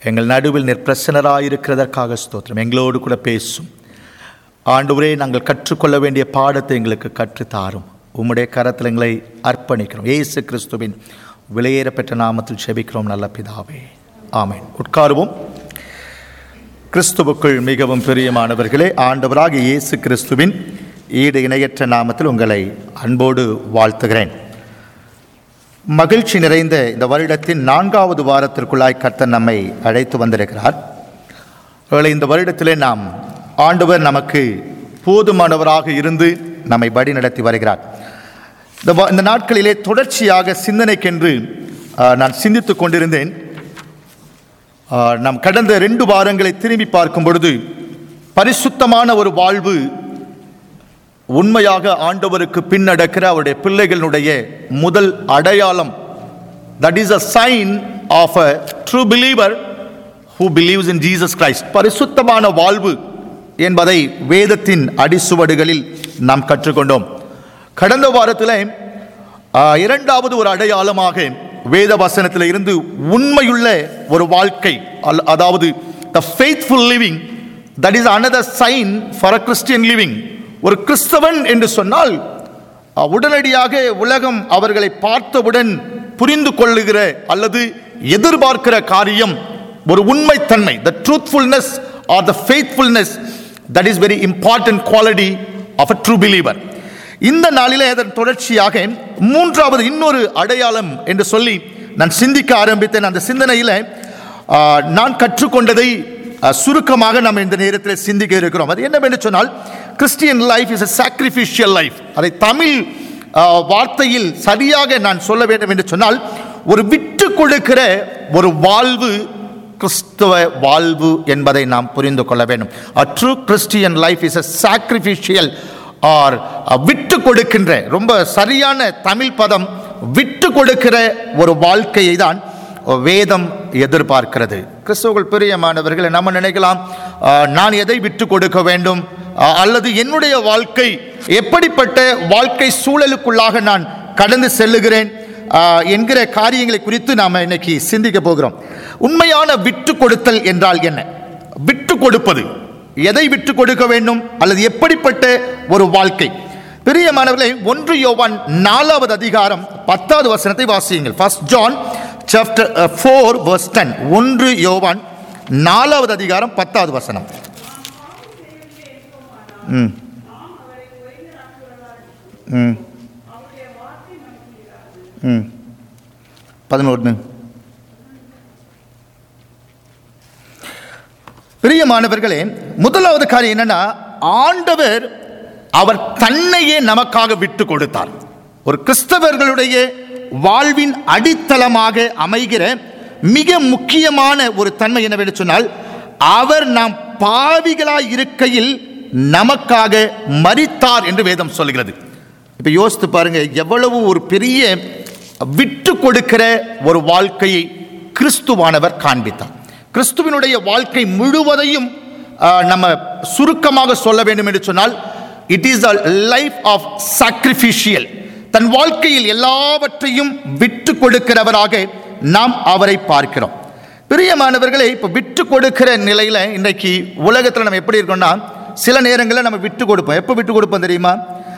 எங்கள் நடுவில் நிற்பிரசனராயிருக்கிறதற்காக ஸ்தோத்திரம் எங்களோடு கூட பேசும் ஆண்டவரே நாங்கள் கற்றுக்கொள்ள வேண்டிய பாடத்தை எங்களுக்கு கற்றுத் தாரும் உம்முடைய கரத்தில் எங்களை அர்ப்பணிக்கிறோம் இயேசு கிறிஸ்துவின் விலையேற பெற்ற நாமத்தில் செபிக்கிறோம் நல்ல பிதாவே ஆமென் உட்காருவோம் கிறிஸ்துவுக்குள் மிகவும் பிரியமானவர்களே ஆண்டவராக இயேசு கிறிஸ்துவின் ஈடு இணையற்ற நாமத்தில் உங்களை அன்போடு வாழ்த்துகிறேன் மகிழ்ச்சி நிறைந்த இந்த வருடத்தின் நான்காவது வாரத்திற்குள்ளாய் கர்த்தர் நம்மை அழைத்து வந்திருக்கிறார் ஒருவேளை இந்த வருடத்திலே நாம் ஆண்டவர் நமக்கு போதுமானவராக இருந்து நம்மை வழி நடத்தி வருகிறார் இந்த வ- இந்த நாட்களிலே தொடர்ச்சியாக சிந்தனைக்கென்று ஆ, நான் சிந்தித்துக் கொண்டிருந்தேன் ஆ, நாம் கடந்த ரெண்டு வாரங்களை திரும்பி பார்க்கும் பொழுது பரிசுத்தமான ஒரு வாழ்வு உண்மையாக ஆண்டவருக்கு பின்னடக்கிற அவருடைய பிள்ளைகளுடைய முதல் அடையாளம் that is a sign of a true believer who believes in Jesus Christ பரிசுத்தமான வாழ்வு என்பதை வேதத்தின் அடிசுவடுகளில் நாம் கற்றுக்கொண்டோம் கடந்த வாரத்தில் ஆ, இரண்டாவது ஒரு அடையாளமாக வேத வசனத்தில் இருந்து உண்மையுள்ள ஒரு வாழ்க்கை அல்ல- அதாவது the faithful living that is another sign for a Christian living ஒரு கிறிஸ்தவன் என்று சொன்னால் அஹ், உடனடியாக உலகம் அவர்களை பார்த்தவுடன் புரிந்து கொள்ளுகிற அல்லது எதிர்பார்க்கிற காரியம் ஒரு உண்மைத்தன்மை the truthfulness or the faithfulness that is very important quality of a true believer இந்த நாளிலே அதன் தொடர்ச்சியாக மூன்றாவது இன்னொரு அடையாளம் என்று சொல்லி நான் சிந்திக்க ஆரம்பித்தேன் அந்த சிந்தனையில் ஆஹ், நான் கற்றுக்கொண்டதை ஆஹ், சுருக்கமாக நம்ம இந்த நேரத்தில் சிந்திக்க இருக்கிறோம் அது என்னவென்று சொன்னால் Christian life is a sacrificial life அதை தமிழ் ஆஹ், வார்த்தையில் சரியாக நான் சொல்ல வேண்டும் என்று சொன்னால் ஒரு விட்டு கொடுக்கிற ஒரு வாழ்வு கிறிஸ்துவ வாழ்வு என்பதை நாம் புரிந்து கொள்ள வேண்டும் a true christian life is a sacrificial ஆர் விட்டு கொடுக்கின்ற ரொம்ப சரியான தமிழ் பதம் விட்டு கொடுக்கிற ஒரு வாழ்க்கையை தான் வேதம் எதிர்பார்க்கிறது கிறிஸ்துவர்கள் பிரியமானவர்களை நம்ம நினைக்கலாம் ஆ, நான் எதை விட்டு கொடுக்க வேண்டும் ஆ, அல்லது என்னுடைய வாழ்க்கை எப்படிப்பட்ட வாழ்க்கை சூழலுக்குள்ளாக நான் கடந்து செல்லுகிறேன் ஆ, என்கிற காரியங்களை குறித்து நாம் இன்னைக்கு சிந்திக்க போகிறோம் உண்மையான விட்டு கொடுத்தல் என்றால் என்ன விட்டு கொடுப்பது எதை விட்டு கொடுக்க வேண்டும் அல்லது எப்படிப்பட்ட ஒரு வாழ்க்கை பிரியமானவர்களே ஒன்று யோவான் நாலாவது அதிகாரம் பத்தாவது வசனத்தை வாசியுங்கள் first John chapter four verse ten ஒன்று யோவான் நாலாவது அதிகாரம் பத்தாவது வசனம் ம் ம் ம் பதினொன்று பிரியமானவர்களே முதலாவது காரியம் என்னன்னா ஆண்டவர் அவர் தன்னையே நமக்காக விட்டு கொடுத்தார் ஒரு கிறிஸ்தவர்களுடைய வாழ்வின் அடித்தளமாக அமைகிற மிக முக்கியமான ஒரு தன்மை என்னவென்று சொன்னால் அவர் நாம் பாவிகளாய் இருக்கையில் நமக்காக மரித்தார் என்று வேதம் சொல்கிறது இப்ப யோசித்து பாருங்க எவ்வளவு ஒரு பெரிய விட்டு கொடுக்கிற ஒரு வாழ்க்கையை கிறிஸ்துவானவர் காண்பித்தார் கிறிஸ்துவினுடைய வாழ்க்கை முழுவதையும் ஆ, நம்ம சுருக்கமாக சொல்ல வேண்டும் என்று சொன்னால் it is a life of sacrificial தன் வாழ்க்கையில் எல்லாவற்றையும் விட்டு கொடுக்கிறவராக நாம் அவரை பார்க்கிறோம் பிரியமானவர்களே இப்போ விட்டு கொடுக்கிற நிலையில் இன்றைக்கு உலகத்தில் நம்ம எப்படி இருக்கோம்னா சில நேரங்களில் நம்ம விட்டு கொடுப்போம் எப்போ விட்டு கொடுப்போம் தெரியுமா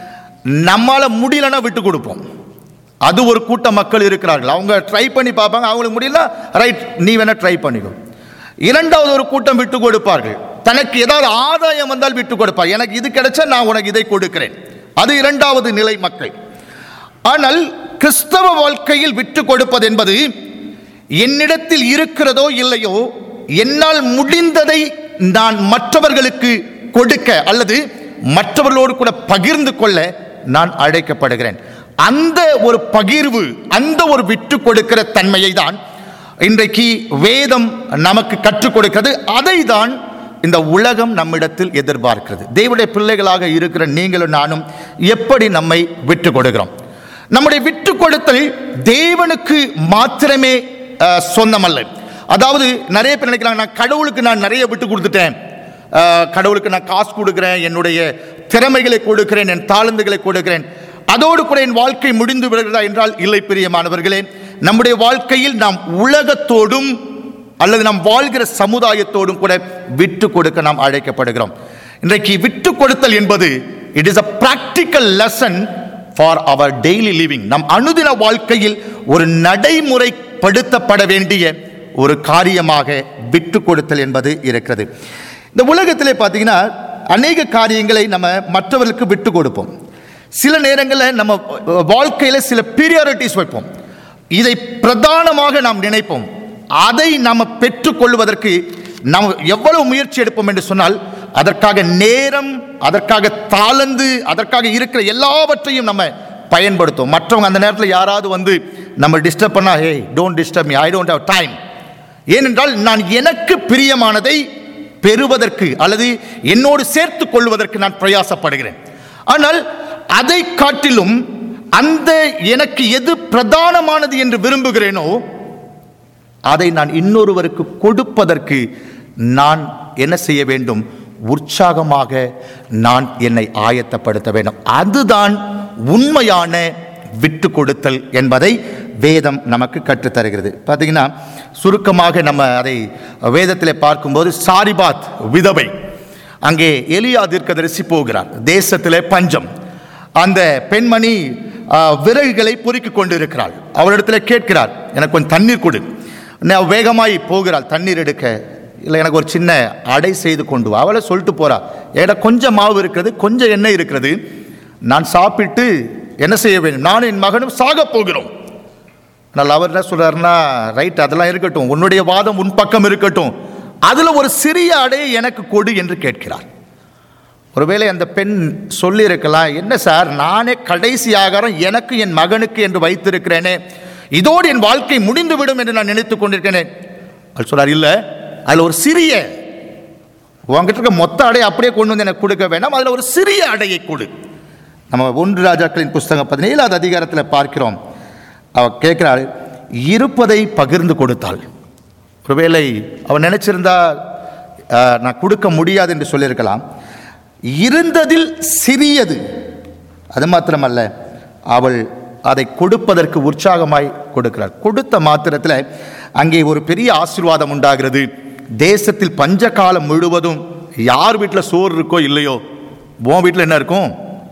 நம்மால முடியலன்னா விட்டு கொடுப்போம் அது ஒரு கூட்ட மக்கள் இருக்கிறார்கள் அவங்க ட்ரை பண்ணி பார்ப்பாங்க அவங்களுக்கு முடியல ரைட் நீ வேணா ட்ரை பண்ணிக்கோ இரண்டாவது ஒரு கூட்டம் விட்டு கொடுப்பார்கள் தனக்கு ஏதாவது ஆதாயம் வந்தால் விட்டு கொடுப்பார் எனக்கு இது கிடைச்சா நான் உனக்கு இதை கொடுக்கிறேன் அது இரண்டாவது நிலை மக்கள் ஆனால் கிறிஸ்தவ வாழ்க்கையில் விட்டு கொடுப்பது என்பது என்னிடத்தில் இருக்கிறதோ இல்லையோ என்னால் முடிந்ததை நான் மற்றவர்களுக்கு கொடுக்க அல்லது மற்றவர்களோடு கூட பகிர்ந்து கொள்ள நான் அழைக்கப்படுகிறேன் அந்த ஒரு பகிர்வு அந்த ஒரு விட்டு கொடுக்கிற தன்மையை தான் இன்றைக்கு வேதம் நமக்கு கற்றுக் கொடுக்கிறது அதை தான் இந்த உலகம் நம்மிடத்தில் எதிர்பார்க்கிறது தேவனுடைய பிள்ளைகளாக இருக்கிற நீங்களும் நானும் எப்படி நம்மை விட்டு கொடுக்கிறோம் நம்முடைய விட்டு கொடுத்தல் தேவனுக்கு மாத்திரமே அஹ், சொந்தமல்ல அதாவது நிறைய பேர் நினைக்கிறாங்க நான் கடவுளுக்கு நான் நிறைய விட்டு கொடுத்துட்டேன் அஹ், கடவுளுக்கு நான் காசு கொடுக்கிறேன் என்னுடைய திறமைகளை கொடுக்கிறேன் என் தாளந்துகளை கொடுக்கிறேன் அதோடு கூட என் வாழ்க்கை முடிந்து விடுகிறதா என்றால் இல்லை பிரியமானவர்களே நம்முடைய வாழ்க்கையில் நாம் உலகத்தோடும் அல்லது நாம் வாழ்கிற சமுதாயத்தோடும் கூட விட்டு கொடுக்க நாம் அழைக்கப்படுகிறோம் இன்றைக்கு விட்டு கொடுத்தல் என்பது it is a practical lesson for our daily living நம் அனுதின வாழ்க்கையில் ஒரு நடைமுறைப்படுத்தப்பட வேண்டிய ஒரு காரியமாக விட்டு கொடுத்தல் என்பது இருக்கிறது இந்த உலகத்திலே பார்த்தீங்கன்னா அநேக காரியங்களை நம்ம மற்றவர்களுக்கு விட்டு கொடுப்போம் சில நேரங்களில் நம்ம வாழ்க்கையில் சில பீரியாரிட்டிஸ் வைப்போம் இதை பிரதானமாக நாம் நினைப்போம் அதை நாம் பெற்றுக்கொள்வதற்கு நாம் எவ்வளவு முயற்சி எடுப்போம் என்று சொன்னால் அதற்காக நேரம் அதற்காக தாளந்து அதற்காக இருக்கிற எல்லாவற்றையும் நம்ம பயன்படுத்தும் மற்றவங்க அந்த நேரத்தில் யாராவது வந்து நம்ம டிஸ்டர்ப் பண்ணா hey don't disturb me I don't have time ஏனென்றால் நான் எனக்கு பிரியமானதை பெறுவதற்கு அல்லது என்னோடு சேர்த்து கொள்வதற்கு நான் பிரயாசப்படுகிறேன் ஆனால் அதை காட்டிலும் அந்த எனக்கு எது பிரதானமானது என்று விரும்புகிறேனோ அதை நான் இன்னொருவருக்கு கொடுப்பதற்கு நான் என்ன செய்ய வேண்டும் உற்சாகமாக நான் என்னை ஆயத்தப்படுத்த வேண்டும் அதுதான் உண்மையான விட்டு கொடுத்தல் என்பதை வேதம் நமக்கு கற்றுத்தருகிறது பார்த்தீங்கன்னா சுருக்கமாக நம்ம அதை வேதத்தில் பார்க்கும்போது சாரிபாத் விதவை அங்கே எலியா தீர்க்கதரிசி போகிறார் தேசத்திலே பஞ்சம் அந்த பெண்மணி ஆ, விறகுகளை பொறுக்கிக் கொண்டிருக்கிறாள் அவரிடத்தில் கேட்கிறார் எனக்கு கொஞ்சம் தண்ணீர் கொடு நான் வேகமாய் போகிறாள் தண்ணீர் எடுக்க இல்லை எனக்கு ஒரு சின்ன அடை செய்து கொண்டு வா அவளை சொல்லிட்டு போறா ஏடா கொஞ்சம் மாவு இருக்கிறது கொஞ்சம் எண்ணெய் இருக்கிறது நான் சாப்பிட்டு என்ன செய்ய வேண்டும் நானும் என் மகனும் சாக போகிறோம் ஆனால் அவர் என்ன சொல்றாருன்னா ரைட் அதெல்லாம் இருக்கட்டும் உன்னுடைய வாதம் உன் பக்கம் இருக்கட்டும் அதுல ஒரு சிறிய அடையை எனக்கு கொடு என்று கேட்கிறார் ஒருவேளை அந்த பெண் சொல்லியிருக்கலாம் என்ன சார் நானே கடைசி ஆகாரம் எனக்கு என் மகனுக்கு என்று வைத்திருக்கிறேனே இதோடு என் வாழ்க்கை முடிந்துவிடும் என்று நான் நினைத்துக் கொண்டிருக்கிறேனே அவர் சொல்றார் இல்லை அதில் ஒரு சிறிய உங்ககிட்ட இருக்க மொத்த அடையை அப்படியே கொண்டு வந்து எனக்கு கொடுக்க வேண்டாம் அதில் ஒரு சிறிய அடையை கொடு நம்ம ஒன்று ராஜாக்களின் புஸ்தகம் பதினேழாவது அதிகாரத்தில் பார்க்கிறோம் அவ கேட்கிறாள் இருப்பதை பகிர்ந்து கொடுத்தாள் ஒருவேளை அவன் நினைச்சிருந்தா அஹ், நான் கொடுக்க முடியாது என்று சொல்லியிருக்கலாம் இருந்ததில் சிறியது அது மாத்திரமல்ல அவள் அதை கொடுப்பதற்கு உற்சாகமாய் கொடுக்கிறார் கொடுத்த மாத்திரத்தில் அங்கே ஒரு பெரிய ஆசீர்வாதம் உண்டாகிறது தேசத்தில் பஞ்ச காலம் முழுவதும் யார் வீட்டில் சோறு இருக்கோ இல்லையோ உன் வீட்டில் என்ன இருக்கும்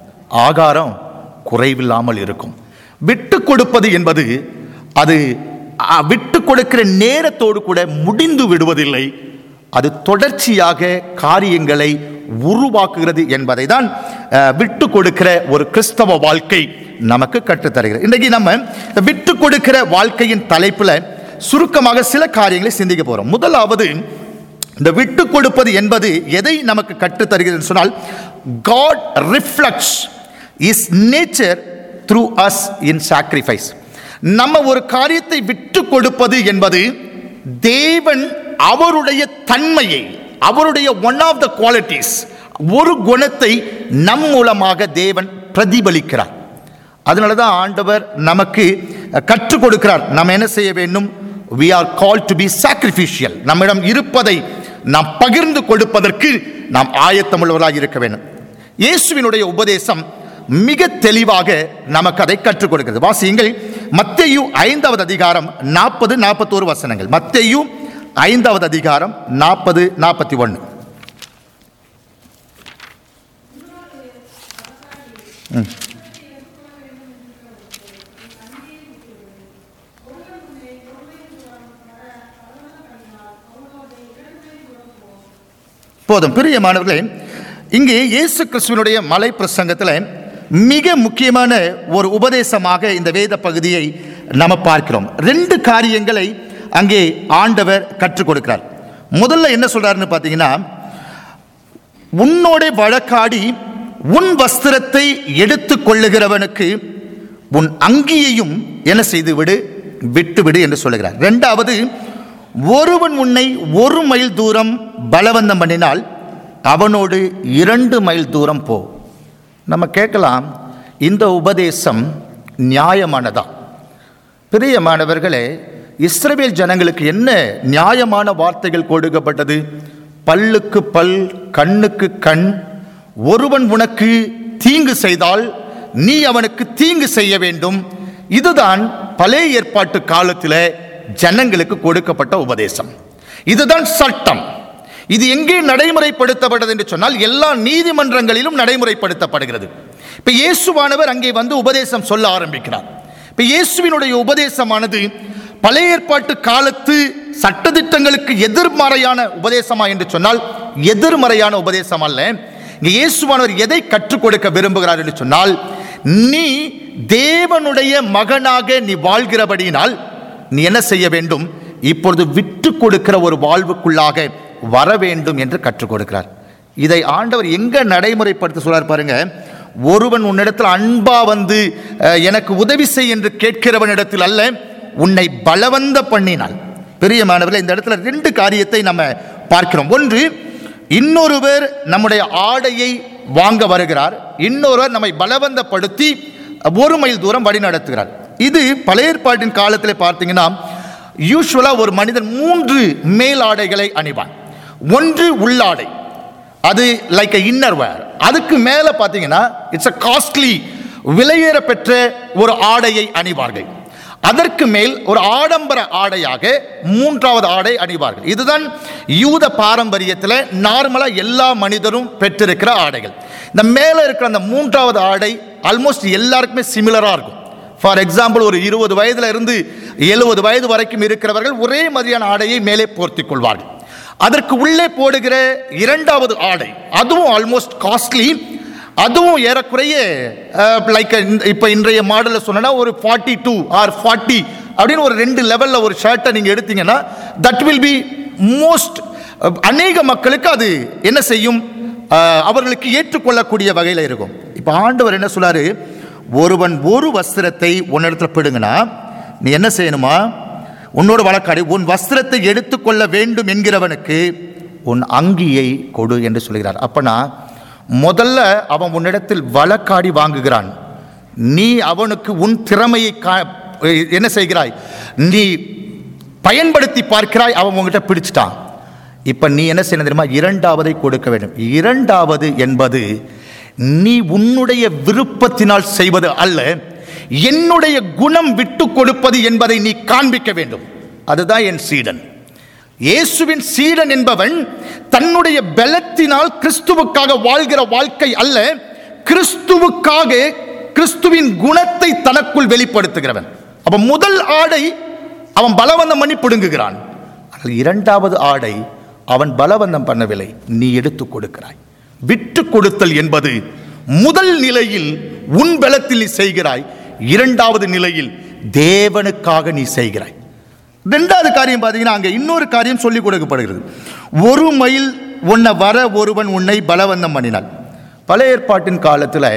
ஆகாரம் குறைவில்லாமல் இருக்கும் விட்டு கொடுப்பது என்பது அது அ, விட்டு கொடுக்கிற நேரத்தோடு கூட முடிந்து விடுவதில்லை அது தொடர்ச்சியாக காரியங்களை உருவாக்குகிறது என்பதை தான் அஹ், விட்டு கொடுக்கிற ஒரு கிறிஸ்தவ வாழ்க்கை நமக்கு கற்றுத்தருகிறது இன்றைக்கு நம்ம இந்த விட்டு கொடுக்கிற வாழ்க்கையின் தலைப்புல சுருக்கமாக சில காரியங்களை சிந்திக்க போறோம் முதலாவது இந்த விட்டு கொடுப்பது என்பது எதை நமக்கு கற்றுத்தருகிறது சொன்னால் God reflects is nature through us in sacrifice நம்ம ஒரு காரியத்தை விட்டு கொடுப்பது என்பது தேவன் அவருடைய தன்மையை அவருடைய ஒன் ஆஃப் த குவாலிட்டிஸ் ஒரு குணத்தை நம் மூலமாக தேவன் பிரதிபலிக்கிறார் அதனால தான் ஆண்டவர் நமக்கு கற்றுக் கொடுக்கிறார் நாம் என்ன செய்ய வேண்டும் we are called to be sacrificial நம்மிடம் இருப்பதை நாம் பகிர்ந்து கொடுப்பதற்கு நாம் ஆயத்தமுள்ளவர்களாக இருக்க வேண்டும் இயேசுவினுடைய உபதேசம் மிக தெளிவாக நமக்கு அதை கற்றுக் கொடுக்கிறது வாசியுங்கள் மத்தேயு ஐந்தாவது அதிகாரம் நாற்பது நாற்பத்தோரு வசனங்கள் மத்தேயு ஐந்தாவது அதிகாரம் நாற்பது நாற்பத்தி ஒன்று போதும் பிரியமானவர்களே இங்கே இயேசு கிறிஸ்துவனுடைய மலை பிரசங்கத்தில் மிக முக்கியமான ஒரு உபதேசமாக இந்த வேத பகுதியை நம்ம பார்க்கிறோம் ரெண்டு காரியங்களை அங்கே ஆண்டவர் கற்றுக் கொடுக்கிறார் முதல்ல என்ன சொல்றாருன்னு பார்த்தீங்கன்னா உன்னோட வழக்காடி உன் வஸ்திரத்தை எடுத்துக் கொள்ளுகிறவனுக்கு உன் அங்கியையும் என்ன செய்து விடு விட்டு விடு என்று சொல்லுகிறார் ரெண்டாவது ஒருவன் உன்னை ஒரு மைல் தூரம் பலவந்தம் பண்ணினால் அவனோடு இரண்டு மைல் தூரம் போ நம்ம கேட்கலாம் இந்த உபதேசம் நியாயமானதா பிரியமானவர்களே இஸ்ரவேல் ஜனங்களுக்கு என்ன நியாயமான வார்த்தைகள் கொடுக்கப்பட்டது பல்லுக்கு பல் கண்ணுக்கு கண் ஒருவன் உனக்கு தீங்கு செய்தால் நீ அவனுக்கு தீங்கு செய்ய வேண்டும் இதுதான் பழைய ஏற்பாட்டு காலத்தில் ஜனங்களுக்கு கொடுக்கப்பட்ட உபதேசம் இதுதான் சட்டம் இது எங்கே நடைமுறைப்படுத்தப்பட்டது என்று சொன்னால் எல்லா நீதிமன்றங்களிலும் நடைமுறைப்படுத்தப்படுகிறது இப்ப இயேசுவானவர் அங்கே வந்து உபதேசம் சொல்ல ஆரம்பிக்கிறார் இப்ப இயேசுவினுடைய உபதேசமானது பழைய ஏற்பாட்டு காலத்து சட்டதிட்டங்களுக்கு எதிர்மறையான உபதேசமா என்று சொன்னால் எதிர்மறையான உபதேசம் அல்ல இங்கே இயேசுவானவர் எதை கற்றுக் கொடுக்க விரும்புகிறார் என்று சொன்னால் நீ தேவனுடைய மகனாக நீ வாழ்கிறபடியினால் நீ என்ன செய்ய வேண்டும் இப்பொழுது விட்டு கொடுக்கிற ஒரு வாழ்வுக்குள்ளாக வர வேண்டும் என்று கற்றுக் கொடுக்கிறார் இதை ஆண்டவர் எங்க நடைமுறைப்படுத்த சொல்றார் பாருங்க ஒருவன் உன்னிடத்தில் அன்பா வந்து அஹ், எனக்கு உதவி செய் என்று கேட்கிறவனிடத்தில் அல்ல உன்னை பலவந்த பண்ணினாள் பெரியமானவர்களே இந்த இடத்துல ரெண்டு காரியத்தை நம்ம பார்க்கிறோம் ஒன்று இன்னொருவர் நம்முடைய ஆடையை வாங்க வருகிறார் இன்னொருவர் நம்மை பலவந்தப்படுத்தி ஒரு மைல் தூரம் வழி நடத்துகிறார் இது பழைய ஏற்பாட்டின் காலத்தில் பார்த்தீங்கன்னா யூஸ்வலாக ஒரு மனிதன் மூன்று மேல் ஆடைகளை அணிவான் ஒன்று உள்ளாடை அது லைக் இன்னர் வேர் அதுக்கு மேலே பார்த்தீங்கன்னா இட்ஸ் அ காஸ்ட்லி விலையேற பெற்ற ஒரு ஆடையை அணிவார்கள் அதற்கு மேல் ஒரு ஆடம்பர ஆடையாக மூன்றாவது ஆடை அணிவார்கள் இதுதான் யூத பாரம்பரியத்தில் நார்மலாக எல்லா மனிதரும் பெற்றிருக்கிற ஆடைகள் இந்த மேலே இருக்கிற அந்த மூன்றாவது ஆடை ஆல்மோஸ்ட் எல்லாருக்குமே சிமிலராக இருக்கும் ஃபார் எக்ஸாம்பிள் ஒரு இருபது வயதுல இருந்து எழுபது வயது வரைக்கும் இருக்கிறவர்கள் ஒரே மாதிரியான ஆடையை மேலே போர்த்திக் கொள்வார்கள் அதற்கு உள்ளே போடுகிற இரண்டாவது ஆடை அதுவும் ஆல்மோஸ்ட் காஸ்ட்லி அதுவும் ஏறக்குறைய லைக் இப்போ இன்றைய மாடலில் சொன்னா ஒரு ஃபார்ட்டி டூ ஆர் ஃபார்ட்டி அப்படின்னு ஒரு ரெண்டு லெவலில் ஒரு ஷர்ட்டை நீங்கள் எடுத்தீங்கன்னா தட் வில் பி மோஸ்ட் அநேக மக்களுக்கு அது என்ன செய்யும் அஹ், அவர்களுக்கு ஏற்றுக்கொள்ளக்கூடிய வகையில் இருக்கும் இப்போ ஆண்டவர் என்ன சொல்றாரு ஒருவன் ஒரு வஸ்திரத்தை உன்னிடத்துல பிடுங்கினா நீ என்ன செய்யணுமா உன்னோட வழக்காடி உன் வஸ்திரத்தை எடுத்துக்கொள்ள வேண்டும் என்கிறவனுக்கு உன் அங்கியை கொடு என்று சொல்கிறார் அப்பனா முதல்ல அவன் உன்னிடத்தில் வழக்காடி வாங்குகிறான் நீ அவனுக்கு உன் திறமையை கா- என்ன செய்கிறாய் நீ பயன்படுத்தி பார்க்கிறாய் அவன் உங்ககிட்ட பிடிச்சிட்டான் இப்ப நீ என்ன செய்யணும் தெரியுமா இரண்டாவதை கொடுக்க வேண்டும் இரண்டாவது என்பது நீ உன்னுடைய விருப்பத்தினால் செய்வது அல்ல என்னுடைய குணம் விட்டு கொடுப்பது என்பதை நீ காண்பிக்க வேண்டும் அதுதான் என் சீடன் இயேசுவின் சீடன் என்பவன் தன்னுடைய பலத்தினால் கிறிஸ்துவுக்காக வாழ்கிற வாழ்க்கை அல்ல கிறிஸ்துவுக்காக கிறிஸ்துவின் குணத்தை தனக்குள் வெளிப்படுத்துகிறவன் அப்ப முதல் ஆடை அவன் பலவந்தம் பண்ணி பிடுங்குகிறான் ஆனால் இரண்டாவது ஆடை அவன் பலவந்தம் பண்ணவில்லை நீ எடுத்துக் கொடுக்கிறாய் விட்டு கொடுத்தல் என்பது முதல் நிலையில் உன் பலத்தில் நீ செய்கிறாய் இரண்டாவது நிலையில் தேவனுக்காக நீ செய்கிறாய் ரெண்டாவது காரியம் பார்த்தீங்கன்னா அங்கே இன்னொரு காரியம் சொல்லிக் கொடுக்கப்படுகிறது ஒரு மைல் உன்னை வர ஒருவன் உன்னை பலவந்தம் பண்ணினான் பழைய ஏற்பாட்டின் காலத்தில்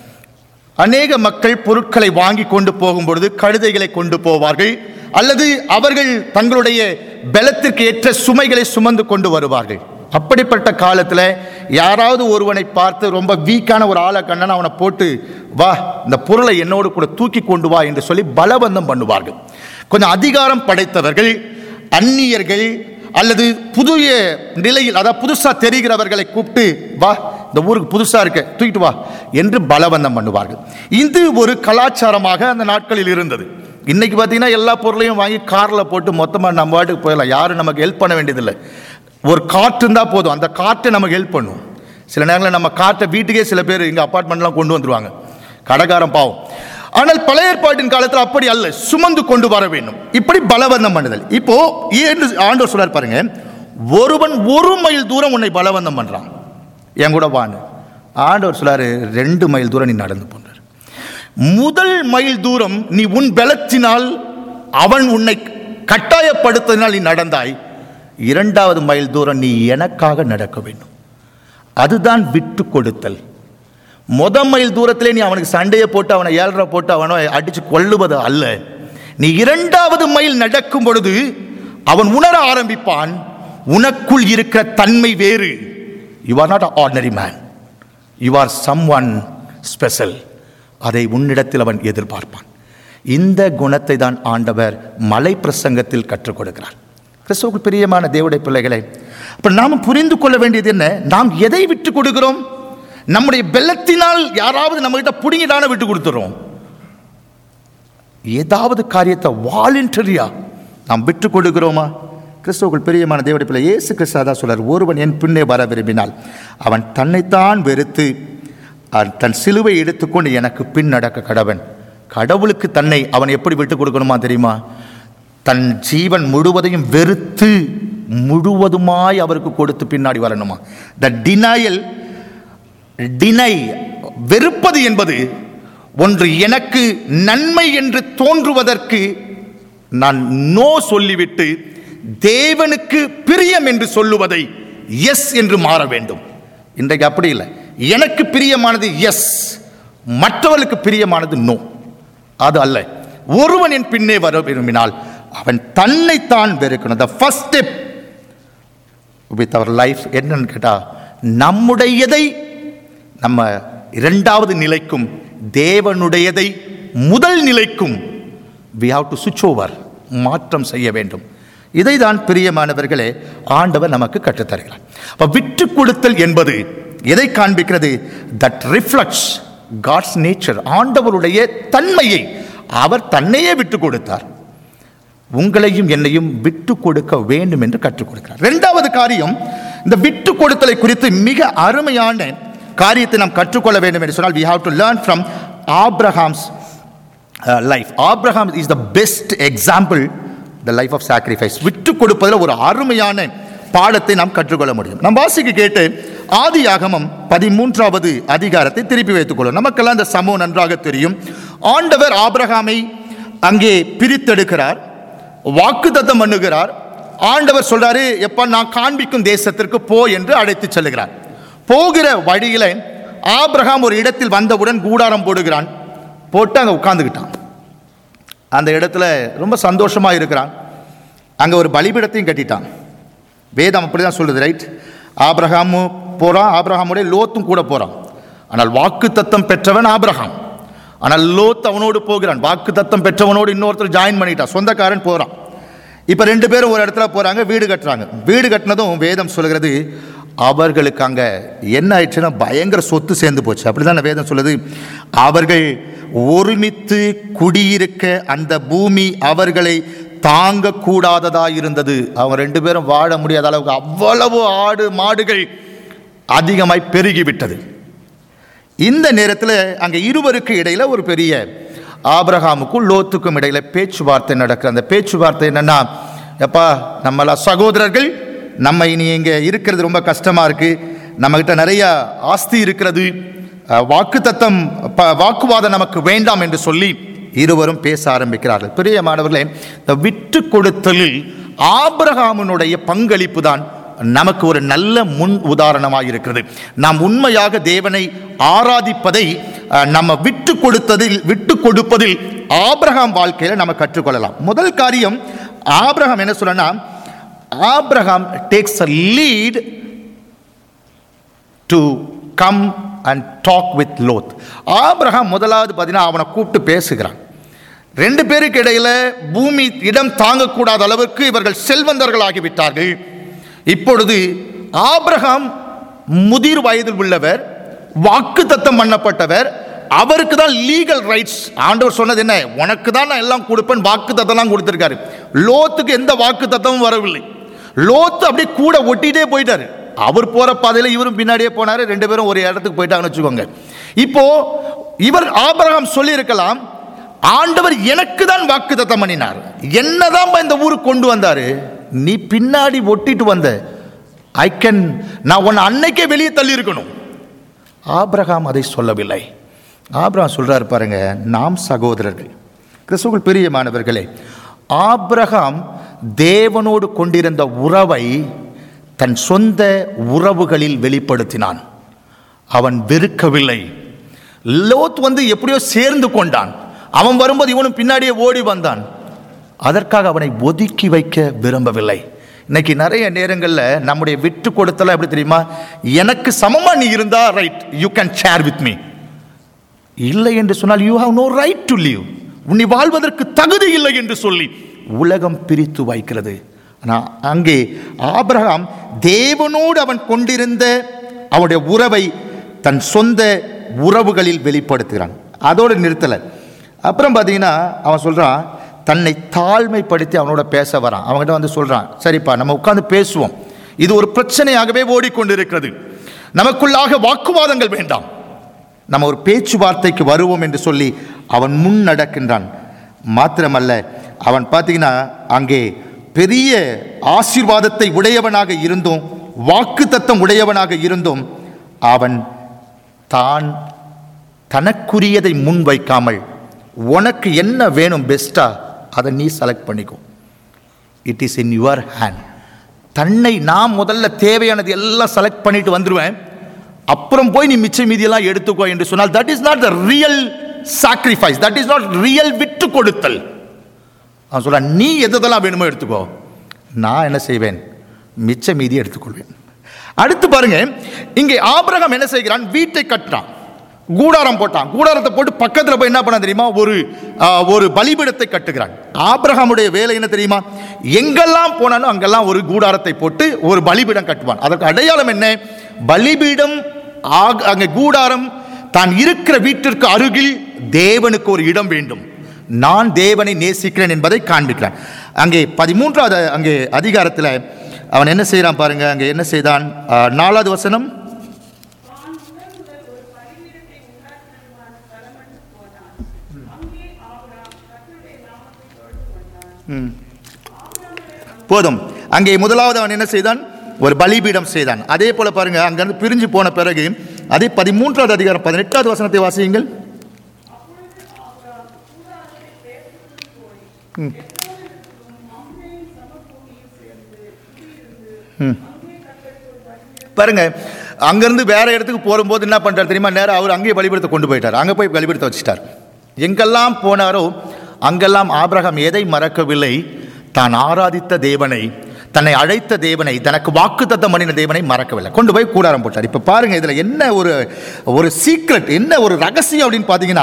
அநேக மக்கள் பொருட்களை வாங்கி கொண்டு போகும் பொழுது கழுதைகளை கொண்டு போவார்கள் அல்லது அவர்கள் தங்களுடைய பலத்திற்கு ஏற்ற சுமைகளை சுமந்து கொண்டு வருவார்கள் அப்படிப்பட்ட காலத்தில் யாராவது ஒருவனை பார்த்து ரொம்ப வீக்கான ஒரு ஆளை கண்ணன் அவனை போட்டு வா இந்த பொருளை என்னோடு கூட தூக்கி கொண்டு வா என்று சொல்லி பலவந்தம் பண்ணுவார்கள் கொஞ்சம் அதிகாரம் படைத்தவர்கள் அந்நியர்கள் அல்லது புதிய நிலையில் அதாவது புதுசாக தெரிகிறவர்களை கூப்பிட்டு வா இந்த ஊருக்கு புதுசாக இருக்க தூக்கிட்டு வா என்று பலவந்தம் பண்ணுவார்கள் இது ஒரு கலாச்சாரமாக அந்த நாட்களில் இருந்தது இன்னைக்கு பார்த்தீங்கன்னா எல்லா பொருளையும் வாங்கி காரில் போட்டு மொத்தமாக நம்ம வாட்டுக்கு போயிடலாம் யாரும் நமக்கு ஹெல்ப் பண்ண வேண்டியதில்லை ஒரு காற்று இருந்தால் போதும் அந்த காற்றை நமக்கு ஹெல்ப் பண்ணும் சில நேரங்களில் நம்ம காற்றை வீட்டுக்கே சில பேர் இங்கே அப்பார்ட்மெண்ட்லாம் கொண்டு வந்துருவாங்க கடைக்காரன் பாவம் ஆனால் பழைய ஏற்பாட்டின் காலத்தில் அப்படி அல்ல சுமந்து கொண்டு வர வேண்டும் இப்படி பலவந்தம் பண்ணுதல் இப்போ ஏன்னு ஆண்டவர் சொல்றார் பாருங்க ஒருவன் ஒரு மைல் தூரம் உன்னை பலவந்தம் பண்றான் என் கூட வான்னு ஆண்டவர் சொல்றாரு ரெண்டு மைல் தூரம் நீ நடந்து போன்றார் முதல் மைல் தூரம் நீ உன் பலத்தினால் அவன் உன்னை கட்டாயப்படுத்தினால் நீ நடந்தாய் இரண்டாவது மைல் தூரம் நீ எனக்காக நடக்க வேண்டும் அதுதான் விட்டு கொடுத்தல் முத மைல் தூரத்திலே நீ அவனுக்கு சண்டையை போட்டு அவனை ஏழரை போட்டு அவனை அடிச்சு கொள்ளுவது அல்ல நீ இரண்டாவது மைல் நடக்கும் பொழுது அவன் உணர ஆரம்பிப்பான் உனக்குள் இருக்கிற தன்மை வேறு you are not ordinary man you are someone special அதை உன்னிடத்தில் அவன் எதிர்பார்ப்பான் இந்த குணத்தை தான் ஆண்டவர் மலை பிரசங்கத்தில் கற்றுக் கொடுக்கிறார் கிறிஸ்துவுக்கு பிரியமான தேவடைய பிள்ளைகளே அப்ப நாம் புரிந்து கொள்ள வேண்டியது என்ன நாம் எதை விட்டு கொடுக்கிறோம் நம்முடைய பெல்லத்தினால் யாராவது நம்ம கிட்ட புடுங்கிட்டான விட்டு கொடுத்துறோம் ஏதாவது காரியத்தை வாலண்டரியா நாம் விட்டு கொடுக்கிறோமா கிறிஸ்துவுக்குள் பிரியமான தேவடைய பிள்ளை இயேசு கிறிஸ்து அதான் சொல்றார் ஒருவன் என் பின்னே வர விரும்பினால் அவன் தன்னைத்தான் வெறுத்து அவன் தன் சிலுவை எடுத்துக்கொண்டு எனக்கு பின் நடக்க கடவன் கடவுளுக்கு தன்னை அவன் எப்படி விட்டு கொடுக்கணுமா தெரியுமா தன் ஜீவன் முழுவதையும் வெறுத்து முழுவதுமாய் அவருக்கு கொடுத்து பின்னாடி வரணுமா த டினாயல் டினை வெறுப்பது என்பது ஒன்று எனக்கு நன்மை என்று தோன்றுவதற்கு நான் நோ சொல்லிவிட்டு தேவனுக்கு பிரியம் என்று சொல்லுவதை எஸ் என்று மாற வேண்டும் இன்றைக்கு அப்படி இல்லை எனக்கு பிரியமானது எஸ் மற்றவர்களுக்கு பிரியமானது நோ அது அல்ல ஒருவன் என் பின்னே வர விரும்பினால் அவன் தன்னைத்தான் வெறுக்கணும் the first step with our life என்னன்னு கேட்டால் நம்முடையதை நம்ம இரண்டாவது நிலைக்கும் தேவனுடையதை முதல் நிலைக்கும் we have to switch over மாற்றம் செய்ய வேண்டும் இதை தான் பிரியமானவர்களே ஆண்டவர் நமக்கு கற்றுத்தருகிறார் அப்ப விட்டு கொடுத்தல் என்பது எதை காண்பிக்கிறது தட் ரிஃப்ளக்ட்ஸ் காட்ஸ் நேச்சர் ஆண்டவருடைய தன்மையை அவர் தன்னையே விட்டு கொடுத்தார் உங்களையும் என்னையும் விட்டு கொடுக்க வேண்டும் என்று கற்றுக் கொடுக்கிறார் இரண்டாவது காரியம் இந்த விட்டு கொடுத்தலை குறித்து மிக அருமையான காரியத்தை நாம் கற்றுக்கொள்ள வேண்டும் என்று சொன்னால் we have to learn from Abraham's life Abraham is the best example the life of sacrifice விட்டு கொடுப்பதில் ஒரு அருமையான பாடத்தை நாம் கற்றுக்கொள்ள முடியும் நம் வாசிக்கு கேட்டு ஆதி ஆகமம் பதிமூன்றாவது அதிகாரத்தை திருப்பி வைத்துக் கொள்ளும் நமக்கெல்லாம் இந்த சமூகம் நன்றாக தெரியும் ஆண்டவர் ஆபிரகாமை அங்கே பிரித்தெடுக்கிறார் வாக்குத்தத்தம் பண்ணுகிறார் ஆண்டவர் சொல்றாரு எப்ப நான் காண்பிக்கும் தேசத்திற்கு போ என்று அழைத்து செல்லுகிறார் போகிற வழியில ஆபிரகாம் ஒரு இடத்தில் வந்தவுடன் கூடாரம் போடுகிறான் போட்டு அங்கே உட்காந்துக்கிட்டான் அந்த இடத்துல ரொம்ப சந்தோஷமா இருக்கிறான் அங்கே ஒரு பலிபீடத்தையும் கட்டிட்டான் வேதம் அப்படி தான் சொல்லுது ரைட் ஆபிரகாமும் போகிறான் ஆபிரகாமுடைய லோத்தும் கூட போகிறான் ஆனால் வாக்கு தத்தம் பெற்றவன் ஆபிரகாம் ஆனால் லோத் அவனோடு போகிறான் வாக்கு தத்தம் பெற்றவனோடு இன்னொருத்தர் ஜாயின் பண்ணிட்டான் சொந்தக்காரன் போகிறான் இப்போ ரெண்டு பேரும் ஒரு இடத்துல போகிறாங்க வீடு கட்டுறாங்க வீடு கட்டினதும் வேதம் சொல்கிறது அவர்களுக்கு அங்கே என்ன ஆயிடுச்சுன்னா பயங்கர சொத்து சேர்ந்து போச்சு அப்படிதான் வேதம் சொல்லுது அவர்கள் ஒருமித்து குடியிருக்க அந்த பூமி அவர்களை தாங்கக்கூடாததா இருந்தது அவங்க ரெண்டு பேரும் வாழ முடியாத அளவுக்கு அவ்வளவு ஆடு மாடுகள் அதிகமாய் பெருகிவிட்டது இந்த நேரத்தில் அங்கே இருவருக்கு இடையில ஒரு பெரிய ஆபிரகாமுக்கும் லோத்துக்கும் இடையில பேச்சுவார்த்தை நடக்கிற அந்த பேச்சுவார்த்தை என்னன்னா எப்பா நம்மளாம் சகோதரர்கள் நம்ம இனி இங்கே இருக்கிறது ரொம்ப கஷ்டமா இருக்கு நம்மகிட்ட நிறைய ஆஸ்தி இருக்கிறது வாக்கு தத்தம் வாக்குவாதம் நமக்கு வேண்டாம் என்று சொல்லி இருவரும் பேச ஆரம்பிக்கிறார்கள் பிரியமானவர்களே இந்த விட்டு கொடுத்தலில் ஆபிரகாமனுடைய பங்களிப்பு தான் நமக்கு ஒரு நல்ல முன் உதாரணமாக இருக்கிறது நாம் உண்மையாக தேவனை ஆராதிப்பதை அஹ், நம்ம விட்டு கொடுத்ததில் விட்டு கொடுப்பதில் ஆபிரகாம் வாழ்க்கையில் நம்ம கற்றுக்கொள்ளலாம் முதல் காரியம் ஆபிரகாம் என்ன சொல்லனா Abraham takes a lead to come and talk with Lot ஆபிரகாம் முதலாவது பார்த்தீங்கன்னா அவனை கூப்பிட்டு பேசுகிறான் ரெண்டு பேருக்கு இடையில பூமி இடம் தாங்கக்கூடாத அளவுக்கு இவர்கள் செல்வந்தர்கள் ஆகிவிட்டார்கள் இப்பொழுது ஆபிரகாம் முதிர் வயதில் உள்ளவர் வாக்கு தத்தம் பண்ணப்பட்டவர் அவருக்கு தான் லீகல் ரைட்ஸ் ஆண்டவர் சொன்னது என்ன உனக்கு தான் நான் எல்லாம் கொடுப்பேன் வாக்கு தத்தம்லாம் கொடுத்துருக்காரு லோத்துக்கு எந்த வாக்கு தத்தமும் வரவில்லை லோத்து அப்படியே கூட ஒட்டிட்டே போயிட்டாரு அவர் போற பாதையில இவரும் பின்னாடியே போனாரு ரெண்டு பேரும் ஒரு இடத்துக்கு போயிட்டாங்கன்னு வச்சுக்கோங்க இப்போ இவர் ஆபிரகாம் சொல்லி இருக்கலாம் ஆண்டவர் எனக்கு தான் வாக்கு தத்தம் பண்ணினார் என்னதான் இந்த ஊருக்கு கொண்டு வந்தாரு நீ பின்னாடி ஒட்டிட்டு வந்த ஐ கேன் நான் உன்னை அன்னைக்கே வெளியே தள்ளி இருக்கணும் ஆபிரகாம் அதை சொல்லவில்லை ஆபிரகாம் சொல்றாரு பாருங்க நாம் சகோதரர்கள் கிறிஸ்துவுக்குள் பிரியமானவர்களே ஆபிரகாம் தேவனோடு கொண்டிருந்த உறவை தன் சொந்த உறவுகளில் வெளிப்படுத்தினான் அவன் வெறுக்கவில்லை லோத் வந்து எப்படியோ சேர்ந்து கொண்டான் அவன் வரும்போது இவனும் பின்னாடியே ஓடி வந்தான் அதற்காக அவனை ஒதுக்கி வைக்க விரும்பவில்லை இன்னைக்கு நிறைய நேரங்களில் நம்முடைய விட்டு கொடுத்தலாம் எப்படி தெரியுமா எனக்கு சமமா நீ இருந்தா right you can share with me இல்லை என்று சொன்னால் you have no right to leave உன்னை வாழ்வதற்கு தகுதி இல்லை என்று சொல்லி உலகம் பிரித்து வைக்கிறது ஆனால் அங்கே ஆபிரகாம் தேவனோடு அவன் கொண்டிருந்த அவனுடைய உறவை தன் சொந்த உறவுகளில் வெளிப்படுத்துகிறான் அதோடு நிறுத்தலை அப்புறம் பார்த்தீங்கன்னா அவன் சொல்கிறான் தன்னை தாழ்மைப்படுத்தி அவனோட பேச வரான் அவன்கிட்ட வந்து சொல்றான் சரிப்பா நம்ம உட்கார்ந்து பேசுவோம் இது ஒரு பிரச்சனையாகவே ஓடிக்கொண்டிருக்கிறது நமக்குள்ளாக வாக்குவாதங்கள் வேண்டாம் நம்ம ஒரு பேச்சுவார்த்தைக்கு வருவோம் என்று சொல்லி அவன் முன் நடக்கின்றான் மாத்திரமல்ல அவன் பார்த்தீங்கன்னா அங்கே பெரிய ஆசீர்வாதத்தை உடையவனாக இருந்தும் வாக்கு தத்தம் உடையவனாக இருந்தும் அவன் தான் தனக்குரியதை முன் வைக்காமல் உனக்கு என்ன வேணும் பெஸ்ட்டா அதை நீ செலக்ட் பண்ணிக்கோ it is in your hand தன்னை நான் முதல்ல தேவையானது எல்லாம் செலக்ட் பண்ணிட்டு வந்துடுவேன் அப்புறம் போய் நீ மிச்ச மீதியெல்லாம் எடுத்துக்கோ என்று சொன்னால் that is not the real sacrifice that is not real விட்டு கொடுத்தல் அவன் சொல்றான் நீ எதெல்லாம் வேணுமோ எடுத்துக்கோ நான் என்ன செய்வேன் மிச்ச மீதி எடுத்துக்கொள்வேன் அடுத்து பாருங்க இங்கே ஆபிரகாம் என்ன செய்கிறான் வீட்டை கட்டுறான் கூடாரம் போட்டான் கூடாரத்தை போட்டு பக்கத்தில் போய் என்ன பண்ண தெரியுமா ஒரு ஆ, ஒரு பலிபீடத்தை கட்டுகிறான் ஆபிரகாமுடைய வேலை என்ன தெரியுமா எங்கெல்லாம் போனாலும் அங்கெல்லாம் ஒரு கூடாரத்தை போட்டு ஒரு பலிபீடம் கட்டுவான் அதற்கு அடையாளம் என்ன பலிபீடம் ஆக- அங்கே கூடாரம் தான் இருக்கிற வீட்டிற்கு அருகில் தேவனுக்கு ஒரு இடம் வேண்டும் நான் தேவனை நேசிக்கிறேன் என்பதை காண்பிக்கிறான் அங்கே பதிமூன்றாவது அங்கே அதிகாரத்தில் அவன் என்ன செய்கிறான் பாருங்க அங்கே என்ன செய்தான் ஆ, நாலாவது வசனம் தான் முதல் முதல் ஒரு பலிபீடத்தை உண்டாக்கினதுமான ஸ்தலமண்டு போனான். அங்கே ஆபிரகாம் கர்த்தருடைய நாமத்தை தொழுது கொண்டான். ம். போதும் அங்கே முதலாவது அவன் என்ன செய்தான் ஒரு பலிபீடம் செய்தான் அதே போல பாருங்க அங்கிருந்து பிரிஞ்சு போன பிறகு அதே பதிமூன்றாவது அதிகாரம் பதினெட்டாவது வசனத்தை வாசியுங்கள் ம். ம். பாருங்க அங்கிருந்து வேற இடத்துக்கு போகும்போது என்ன பண்றாரு தெரியுமா நேரா அவர் அங்கேயே பலிபீடத்தை கொண்டு போயிட்டார் அங்கே போய் பலிபீடத்தை வச்சுட்டார் எங்கெல்லாம் போனாரோ அங்கெல்லாம் ஆபிரகாம் எதை மறக்கவில்லை தான் ஆராதித்த தேவனை தன்னை அழைத்த தேவனை தனக்கு வாக்குத்தத்தம் பண்ணின தேவனை மறக்கவில்லை கொண்டு போய் கூடாரம் போட்டார் இப்போ பாருங்க இதுல என்ன ஒரு ஒரு சீக்ரெட் என்ன ஒரு ரகசியம் அப்படின்னு பார்த்தீங்கன்னா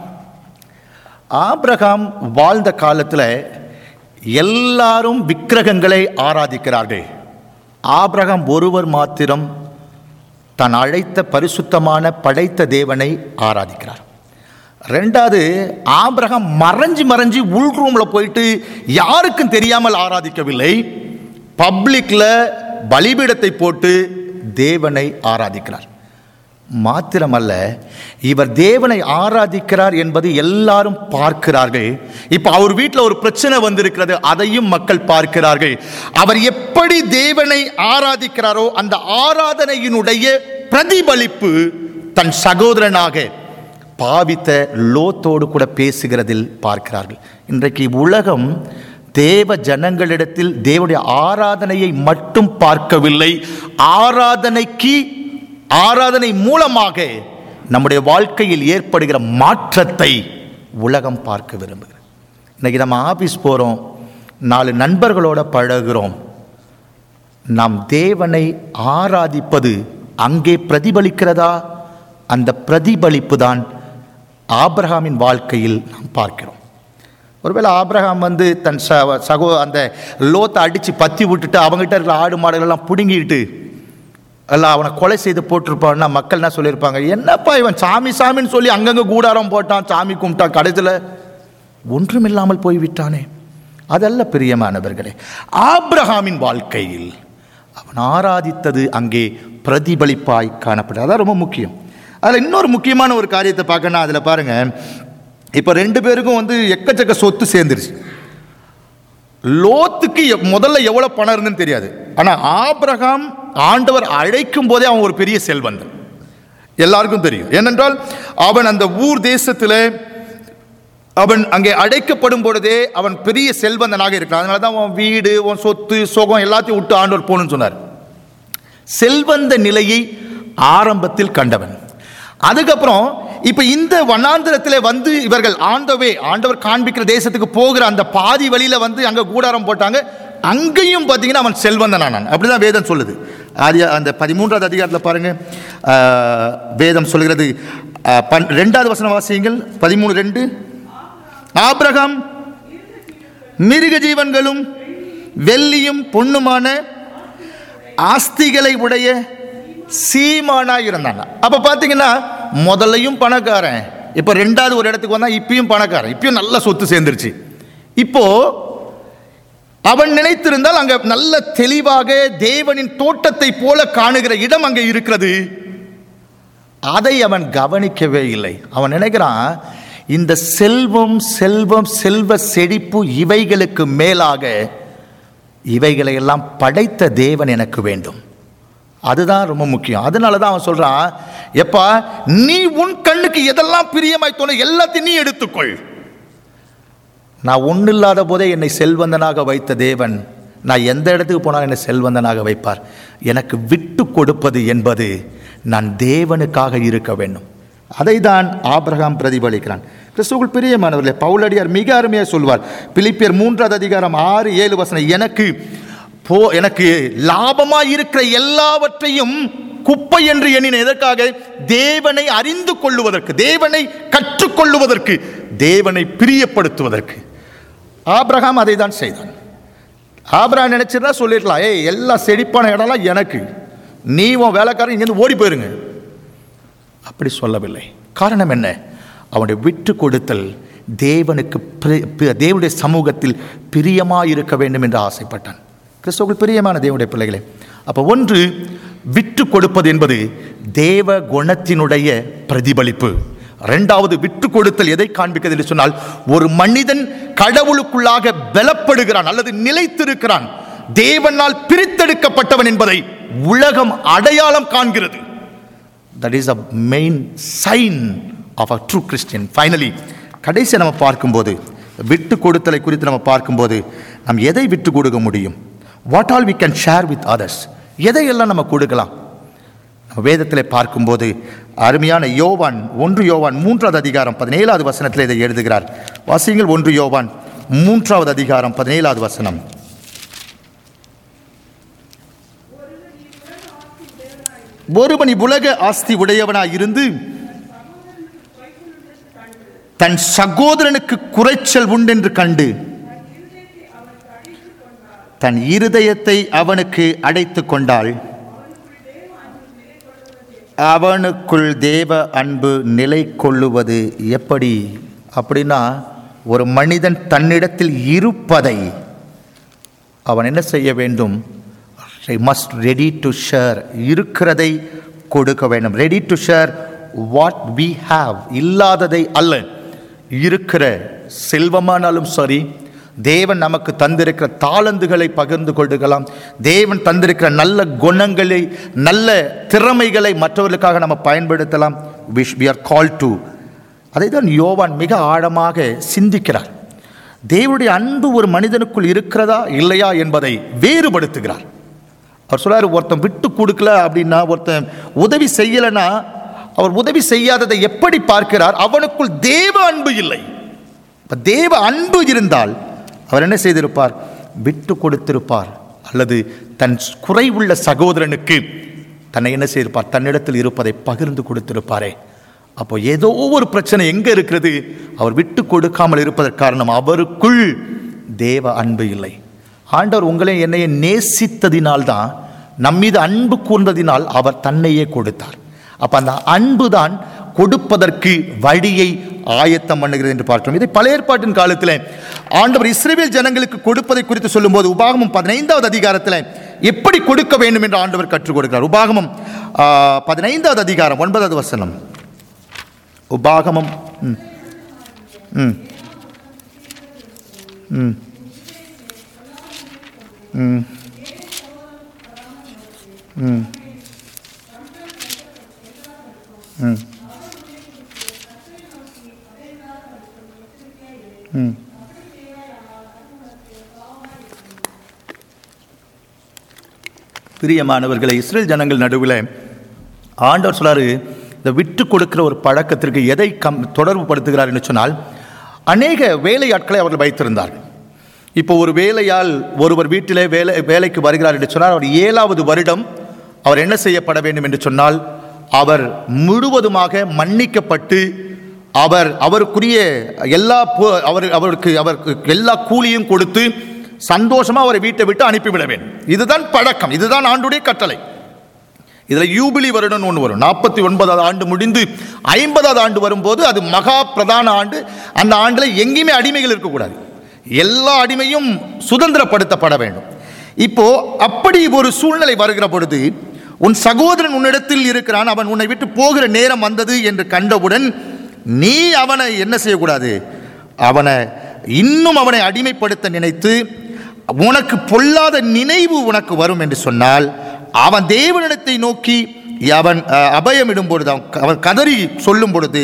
ஆபிரகாம் வாழ்ந்த காலத்தில் எல்லாரும் விக்கிரகங்களை ஆராதிக்கிறார்கள் ஆபிரகாம் ஒருவர் மாத்திரம் தான் அழைத்த பரிசுத்தமான படைத்த தேவனை ஆராதிக்கிறார் ரெண்டாவது ஆபிரகாம் மறைஞ்சு மறைஞ்சு உள் ரூம்ல போயிட்டு யாருக்கும் தெரியாமல் ஆராதிக்கவில்லை பப்ளிக்ல பலிபீடத்தை போட்டு தேவனை ஆராதிக்கிறார் மாத்திரமல்ல இவர் தேவனை ஆராதிக்கிறார் என்பது எல்லாரும் பார்க்கிறார்கள் இப்ப அவர் வீட்டில் ஒரு பிரச்சனை வந்திருக்கிறது அதையும் மக்கள் பார்க்கிறார்கள் அவர் எப்படி தேவனை ஆராதிக்கிறாரோ அந்த ஆராதனையினுடைய பிரதிபலிப்பு தன் சகோதரனாக பாவித்த லோத்தோடு கூட பேசுகிறதில் பார்க்கிறார்கள் இன்றைக்கு உலகம் தேவ ஜனங்களிடத்தில் தேவனுடைய ஆராதனையை மட்டும் பார்க்கவில்லை ஆராதனைக்கு ஆராதனை மூலமாக நம்முடைய வாழ்க்கையில் ஏற்படுகிற மாற்றத்தை உலகம் பார்க்க விரும்புகிறது இன்னைக்கு நம்ம ஆபீஸ் போகிறோம் நாலு நண்பர்களோட பழகுறோம் நாம் தேவனை ஆராதிப்பது அங்கே பிரதிபலிக்கிறதா அந்த பிரதிபலிப்பு தான் ஆபிரகாமின் வாழ்க்கையில் நாம் பார்க்கிறோம் ஒருவேளை ஆபிரகாம் வந்து தன் ச சகோ அந்த லோத்தை அடித்து பத்தி விட்டுட்டு அவங்ககிட்ட இருக்கிற ஆடு மாடுகளெல்லாம் பிடுங்கிட்டு எல்லாம் அவனை கொலை செய்து போட்டிருப்பான்னா மக்கள் என்ன சொல்லியிருப்பாங்க என்னப்பா இவன் சாமி சாமின்னு சொல்லி அங்கங்கே கூடாரம் போட்டான் சாமி கும்பிட்டான் கடைசியில் ஒன்றுமில்லாமல் போய்விட்டானே அதல்ல பிரியமானவர்களே ஆபிரகாமின் வாழ்க்கையில் அவன் ஆராதித்தது அங்கே பிரதிபலிப்பாய் காணப்படுது அதான் ரொம்ப முக்கியம் அதில் இன்னொரு முக்கியமான ஒரு காரியத்தை பார்க்கணும் அதில் பாருங்க இப்போ ரெண்டு பேருக்கும் வந்து எக்கச்சக்க சொத்து சேர்ந்துருச்சு லோத்துக்கு எவ்- முதல்ல எவ்வளோ பணம் இருந்துன்னு தெரியாது ஆனால் ஆபிரகாம் ஆண்டவர் அழைக்கும் போதே அவன் ஒரு பெரிய செல்வந்தன் எல்லாருக்கும் தெரியும் ஏனென்றால் அவன் அந்த ஊர் தேசத்தில் அவன் அங்கே அடைக்கப்படும் பொழுதே அவன் பெரிய செல்வந்தனாக இருக்கிறான் அதனால தான் அவன் வீடு உன் சொத்து சுகம் எல்லாத்தையும் விட்டு ஆண்டவர் போகணும்னு சொன்னார் செல்வந்த நிலையை ஆரம்பத்தில் கண்டவன் அதுக்கப்புறம் இப்ப இந்த வனாந்திரத்தில் வந்து இவர்கள் ஆண்டவே ஆண்டவர் காண்பிக்கிற தேசத்துக்கு போகிற அந்த பாதி வழியில வந்து அங்க கூடாரம் போட்டாங்க அங்கேயும் பார்த்தீங்கன்னா அவன் செல்வந்தனானான் அப்படிதான் வேதம் சொல்லுது அது அந்த பதிமூன்றாவது அதிகாரத்தில் பாருங்க ஆஹ், வேதம் சொல்கிறது ஆஹ், பன்- ரெண்டாவது வசனம் வாசியுங்கள் பதிமூணு ரெண்டு ஆபிரகாம் மிருக ஜீவன்களும் வெள்ளியும் பொண்ணுமான ஆஸ்திகளை உடைய சீமானா இருந்தாங்க அப்ப பாத்தீங்கன்னா முதல்லையும் பணக்காரன் இப்ப ரெண்டாவது ஒரு இடத்துக்கு வந்தா இப்பயும் பணக்காரன் இப்பயும் நல்ல சொத்து சேர்ந்துருச்சு இப்போ அவன் நினைத்திருந்தால் அங்க நல்ல தெளிவாக தேவனின் தோட்டத்தை போல காணுகிற இடம் அங்கே இருக்கிறது அதை அவன் கவனிக்கவே இல்லை அவன் நினைக்கிறான் இந்த செல்வம் செல்வம் செல்வ செழிப்பு இவைகளுக்கு மேலாக இவைகளை எல்லாம் படைத்த தேவன் எனக்கு வேண்டும் அதுதான் ரொம்ப முக்கியம் அதனால தான் அவன் சொல்றான் எப்பா நீ உன் கண்ணுக்கு எதெல்லாம் பிரியமாய் தோணும் எல்லாத்தையும் நீ எடுத்துக்கொள் நான் ஒன்றும் இல்லாத போதே என்னை செல்வந்தனாக வைத்த தேவன் நான் எந்த இடத்துக்கு போனாலும் என்னை செல்வந்தனாக வைப்பார் எனக்கு விட்டு கொடுப்பது என்பது நான் தேவனுக்காக இருக்க வேண்டும் அதை தான் ஆபிரகாம் பிரதிபலிக்கிறான் கிறிஸ்துவுக்குள் பிரியமானவர்களே பவுலடியார் மிக அருமையாக சொல்வார் பிலிப்பியர் மூன்றாவது அதிகாரம் ஆறு ஏழு வசனம் எனக்கு போ எனக்கு லாபமாய் இருக்கிற எல்லாவற்றையும் குப்பை என்று எண்ணின எதற்காக தேவனை அறிந்து கொள்ளுவதற்கு தேவனை கற்றுக்கொள்ளுவதற்கு தேவனை பிரியப்படுத்துவதற்கு ஆபிரகாம் அதை தான் செய்தான் ஆபிரகாம் நினைச்சிருந்தா சொல்லிடலாம் ஏய் எல்லா செழிப்பான இடம்லாம் எனக்கு நீ உன் வேலைக்காரன் இங்கேருந்து ஓடி போயிருங்க அப்படி சொல்லவில்லை காரணம் என்ன அவனுடைய விட்டு கொடுத்தல் தேவனுக்கு பிரி- பி- தேவனுடைய சமூகத்தில் பிரியமாக இருக்க வேண்டும் என்று ஆசைப்பட்டான் கிறிஸ்துவுக்குள் பிரியமான தேவனுடைய பிள்ளைகளே அப்போ ஒன்று விட்டு கொடுப்பது என்பது தேவ குணத்தினுடைய பிரதிபலிப்பு ரெண்டாவது விட்டு கொடுத்தல் எதை காண்பிக்கிறது என்று சொன்னால் ஒரு மனிதன் கடவுளுக்குள்ளாக பலப்படுகிறான் அல்லது நிலைத்திருக்கிறான் தேவனால் பிரித்தெடுக்கப்பட்டவன் என்பதை உலகம் அடையாளம் காண்கிறது that is a main sign of a true Christian finally கடைசி நம்ம பார்க்கும்போது விட்டு கொடுத்தலை குறித்து நம்ம பார்க்கும்போது நாம் எதை விட்டு கொடுக்க முடியும் what all we can share with others எதையெல்லாம் நம்ம கொடுக்கலாம் நம்ம வேதத்தில் பார்க்கும்போது அருமையான யோவான் ஒன்று யோவான் மூன்றாவது அதிகாரம் பதினேழாவது வசனத்தில் இதை எழுதுகிறார் வாசியங்கள் ஒன்று யோவான் மூன்றாவது அதிகாரம் பதினேழாவது வசனம் ஒருவன் உலக ஆஸ்தி உடையவனாய் இருந்து தன் சகோதரனுக்கு குறைச்சல் உண்டென்று கண்டு தன் இருதயத்தை அவனுக்கு அடைத்து கொண்டாள் அவனுக்குள் தேவ அன்பு நிலை கொள்ளுவது எப்படி அப்படின்னா ஒரு மனிதன் தன்னிடத்தில் இருப்பதை அவன் என்ன செய்ய வேண்டும் மஸ்ட் ரெடி டு ஷேர் இருக்கிறதை கொடுக்க வேண்டும் ready to share what we have இல்லாததை அல்ல இருக்கிற செல்வமானாலும் சரி தேவன் நமக்கு தந்திருக்கிற தாளந்துகளை பகிர்ந்து கொள்ளுகலாம் தேவன் தந்திருக்கிற நல்ல குணங்களை நல்ல திறமைகளை மற்றவர்களுக்காக நம்ம பயன்படுத்தலாம் wish we are call to அதை தான் யோவான் மிக ஆழமாக சிந்திக்கிறார் தேவனுடைய அன்பு ஒரு மனிதனுக்குள் இருக்கிறதா இல்லையா என்பதை வேறுபடுத்துகிறார் அவர் சொல்றாரு ஒருத்தன் விட்டு கொடுக்கல அப்படின்னா ஒருத்தன் உதவி செய்யலைன்னா அவர் உதவி செய்யாததை எப்படி பார்க்கிறார் அவனுக்குள் தேவ அன்பு இல்லை இப்ப தேவ அன்பு இருந்தால் அவர் என்ன செய்திருப்பார் விட்டு கொடுத்திருப்பார் அல்லது தன் குறைவுள்ள சகோதரனுக்கு தன்னை என்ன செய்திருப்பார் தன்னிடத்தில் இருப்பதை பகிர்ந்து கொடுத்திருப்பாரே அப்போ ஏதோ ஒரு பிரச்சனை எங்க இருக்கிறது அவர் விட்டு கொடுக்காமல் இருப்பதற்கு காரணம் அவருக்குள் தேவ அன்பு இல்லை ஆண்டவர் உங்களை என்னைய நேசித்ததினால்தான் நம்மீது அன்பு கூர்ந்ததினால் அவர் தன்னையே கொடுத்தார் அப்ப அந்த அன்பு தான் கொடுப்பதற்கு வழியை ஆயத்தம் பண்ணுகிறது என்று பார்க்கிறோம் இதை பழைய ஏற்பாட்டின் காலத்தில் ஆண்டவர் இஸ்ரேல் ஜனங்களுக்கு கொடுப்பதை குறித்து சொல்லும்போது உபாகமம் பதினைந்தாவது அதிகாரத்தில் எப்படி கொடுக்க வேண்டும் என்று ஆண்டவர் கற்றுக் கொடுக்கிறார் உபாகமம் ஆ, பதினைந்தாவது அதிகாரம் ஒன்பதாவது வசனம் உபாகமம் ம் ம் ம் ம் ம் ம் ம் பிரியமானவர்களை இஸ்ரேல் ஜனங்கள் நடுவில் ஆண்டவர் சொல்றாரு இந்த விட்டு கொடுக்கிற ஒரு பழக்கத்திற்கு எதை கம் தொடர்பு படுத்துகிறார் என்று சொன்னால் அநேக வேலையாட்களை அவர்கள் வைத்திருந்தார்கள் இப்போ ஒரு வேலையால் ஒருவர் வீட்டிலே வேலை வேலைக்கு வருகிறார் என்று சொன்னால் அவர் ஏழாவது வருடம் அவர் என்ன செய்யப்பட வேண்டும் என்று சொன்னால் அவர் முழுவதுமாக மன்னிக்கப்பட்டு அவர் அவருக்குரிய எல்லா பு- அவர் அவருக்கு அவருக்கு எல்லா கூலியும் கொடுத்து சந்தோஷமா அவரை வீட்டை விட்டு அனுப்பிவிட வேண்டும் இதுதான் பழக்கம் இதுதான் ஆண்டுடைய கட்டளை இதில் யூபிலி வருடம்னு ஒன்று வரும் நாற்பத்தி ஒன்பதாவது ஆண்டு முடிந்து ஐம்பதாவது ஆண்டு வரும்போது அது மகா பிரதான ஆண்டு அந்த ஆண்டில் எங்கேயுமே அடிமைகள் இருக்கக்கூடாது எல்லா அடிமையும் சுதந்திரப்படுத்தப்பட வேண்டும் இப்போ அப்படி ஒரு சூழ்நிலை வருகிற பொழுது உன் சகோதரன் உன்னிடத்தில் இருக்கிறான் அவன் உன்னை விட்டு போகிற நேரம் வந்தது என்று கண்டவுடன் நீ அவனை என்ன செய்யக்கூடாது அவனை இன்னும் அவனை அடிமைப்படுத்த நினைத்து உனக்கு பொல்லாத நினைவு உனக்கு வரும் என்று சொன்னால் அவன் தேவனிடத்தை நோக்கி அவன் அஹ், அபயமிடும் பொழுது அவன் க- அவன் கதறி சொல்லும் பொழுது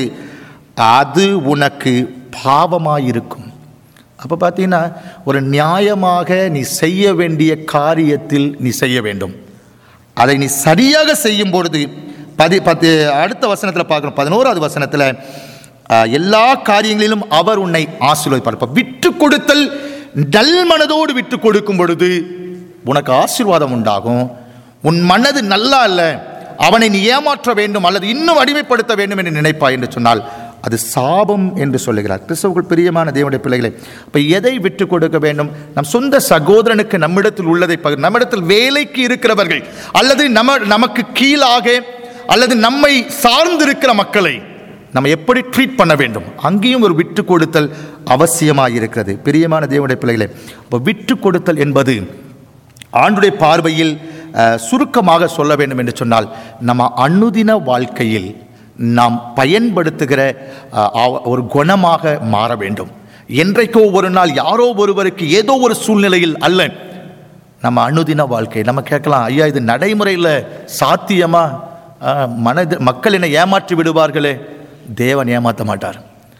அது உனக்கு பாவமாயிருக்கும் அப்போ பார்த்தீங்கன்னா ஒரு நியாயமாக நீ செய்ய வேண்டிய காரியத்தில் நீ செய்ய வேண்டும் அதை நீ சரியாக செய்யும் பொழுது பதி பத்து அடுத்த வசனத்தில் பார்க்கணும் பதினோராவது வசனத்தில் அஹ், எல்லா காரியங்களிலும் அவர் உன்னை ஆசீர்வதிப்பார் இப்போ விட்டு கொடுத்தல் டல் மனதோடு விட்டு கொடுக்கும் பொழுது உனக்கு ஆசீர்வாதம் உண்டாகும் உன் மனது நல்லா இல்லை அவனை நீ ஏமாற்ற வேண்டும் அல்லது இன்னும் அடிமைப்படுத்த வேண்டும் என்று நினைப்பாய் என்று சொன்னால் அது சாபம் என்று சொல்லுகிறார் கிறிஸ்தவர்கள் பிரியமான தேவனுடைய பிள்ளைகளை இப்போ எதை விட்டு கொடுக்க வேண்டும் நம் சொந்த சகோதரனுக்கு நம்மிடத்தில் உள்ளதை பகிர் நம்மிடத்தில் வேலைக்கு இருக்கிறவர்கள் அல்லது நம்ம நமக்கு கீழாக அல்லது நம்மை சார்ந்திருக்கிற மக்களை நம்ம எப்படி ட்ரீட் பண்ண வேண்டும் அங்கேயும் ஒரு விட்டு கொடுத்தல் அவசியமாக இருக்கிறது பிரியமான தேவனுடைய பிள்ளைகளை அப்போ விட்டு கொடுத்தல் என்பது ஆண்டுடைய பார்வையில் அஹ், சுருக்கமாக சொல்ல வேண்டும் என்று சொன்னால் நம்ம அனுதின வாழ்க்கையில் நாம் பயன்படுத்துகிற அஹ், அவ- ஒரு குணமாக மாற வேண்டும் என்றைக்கோ ஒரு நாள் யாரோ ஒருவருக்கு ஏதோ ஒரு சூழ்நிலையில் அல்ல நம்ம அனுதின வாழ்க்கை நம்ம கேட்கலாம் ஐயா இது நடைமுறையில் சாத்தியமா அஹ், மனது மக்கள் என்னை ஏமாற்றி விடுவார்களே தேவன் ஏமாற்ற மாட்டார்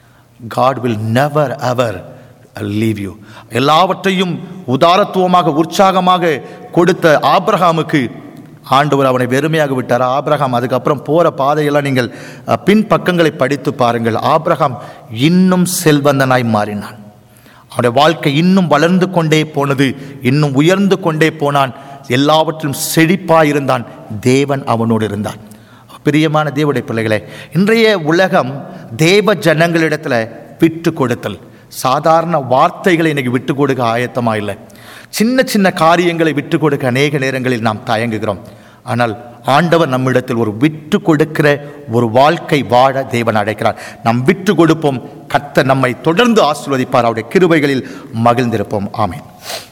God will never ever leave you எல்லாவற்றையும் உதாரத்துவமாக உற்சாகமாக கொடுத்த ஆபிரகாமுக்கு ஆண்டவர் அவனை வெறுமையாக விட்டார் ஆபிரகாம் அதுக்கப்புறம் போகிற பாதையெல்லாம் நீங்கள் அஹ், பின் பக்கங்களை படித்து பாருங்கள் ஆபிரகாம் இன்னும் செல்வந்தனாய் மாறினான் அவனுடைய வாழ்க்கை இன்னும் வளர்ந்து கொண்டே போனது இன்னும் உயர்ந்து கொண்டே போனான் எல்லாவற்றிலும் செழிப்பாய் இருந்தான் தேவன் அவனோடு இருந்தான் பிரியமான தேவனுடைய பிள்ளைகளே இன்றைய உலகம் தேவ ஜனங்களிடத்துல விட்டு கொடுத்தல் சாதாரண வார்த்தைகளை இன்னைக்கு விட்டு கொடுக்க ஆயத்தமா இல்லை சின்ன சின்ன காரியங்களை விட்டு கொடுக்க அநேக நேரங்களில் நாம் தயங்குகிறோம் ஆனால் ஆண்டவர் நம்மிடத்தில் ஒரு விட்டு கொடுக்கிற ஒரு வாழ்க்கை வாழ தேவன் அடைக்கிறார் நாம் விட்டு கொடுப்போம் கர்த்தர் நம்மை தொடர்ந்து ஆசீர்வதிப்பார் அவருடைய கிருபைகளில் மகிழ்ந்திருப்போம் ஆமென்